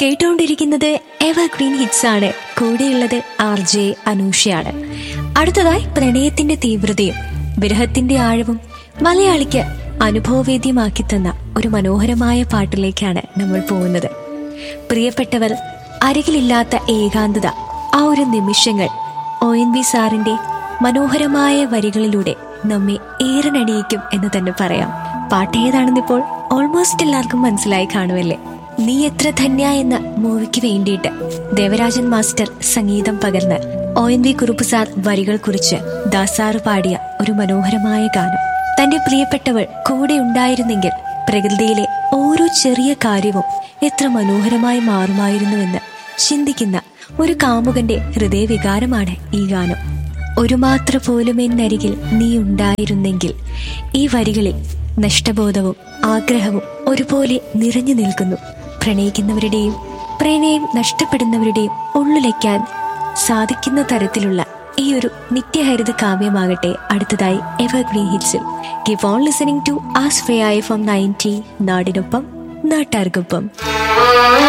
കേട്ടുകൊണ്ടിരിക്കുന്നത് evergreen hits ആണ് കൂടെയുള്ളത് ആർ ജെ അനൂഷയാണ് അടുത്തതായി പ്രണയത്തിന്റെ തീവ്രതയും വിരഹത്തിന്റെ ആഴവും മലയാളിക്ക് അനുഭവവേദ്യമാക്കി തന്ന ഒരു മനോഹരമായ പാട്ടിലേക്കാണ് നമ്മൾ പോകുന്നത് പ്രിയപ്പെട്ടവർ അരികിലില്ലാത്ത ഏകാന്തത ആ ഒരു നിമിഷങ്ങൾ ഒ എൻ വി സാറിന്റെ മനോഹരമായ വരികളിലൂടെ നമ്മെ ഏറനടിയിക്കും എന്ന് തന്നെ പറയാം പാട്ട് ഏതാണെന്നിപ്പോൾ ഓൾമോസ്റ്റ് എല്ലാവർക്കും മനസ്സിലായി കാണുമല്ലേ നീ എത്ര ധന്യ എന്ന മൂവിക്ക് വേണ്ടിയിട്ട് ദേവരാജൻ മാസ്റ്റർ സംഗീതം പകർന്ന് ഒ എൻ വി കുറുപ്പ് സാർ വരികൾ കുറിച്ച് ദാസാറ് പാടിയ ഒരു മനോഹരമായ ഗാനം തന്റെ പ്രിയപ്പെട്ടവൾ കൂടെ ഉണ്ടായിരുന്നെങ്കിൽ പ്രകൃതിയിലെ ഓരോ ചെറിയ കാര്യവും എത്ര മനോഹരമായി മാറുമായിരുന്നുവെന്ന് ചിന്തിക്കുന്ന ഒരു കാമുകന്റെ ഹൃദയവികാരമാണ് ഈ ഗാനം ഒരു മാത്ര പോലും എന്നരികിൽ നീ ഉണ്ടായിരുന്നെങ്കിൽ ഈ വരികളിൽ നഷ്ടബോധവും ആഗ്രഹവും ഒരുപോലെ നിറഞ്ഞു നിൽക്കുന്നു പ്രണയിക്കുന്നവരുടെയും പ്രണയം നഷ്ടപ്പെടുന്നവരുടെയും ഉള്ളിലേക്കാൻ സാധിക്കുന്ന തരത്തിലുള്ള ഈ ഒരു നിത്യഹരിത കാവ്യമാകട്ടെ അടുത്തതായി എവർഗ്രീൻ ഹിറ്റ്സിൽ give on listening to as fray I from ninety നാടിനൊപ്പം നാട്ടാർക്കൊപ്പം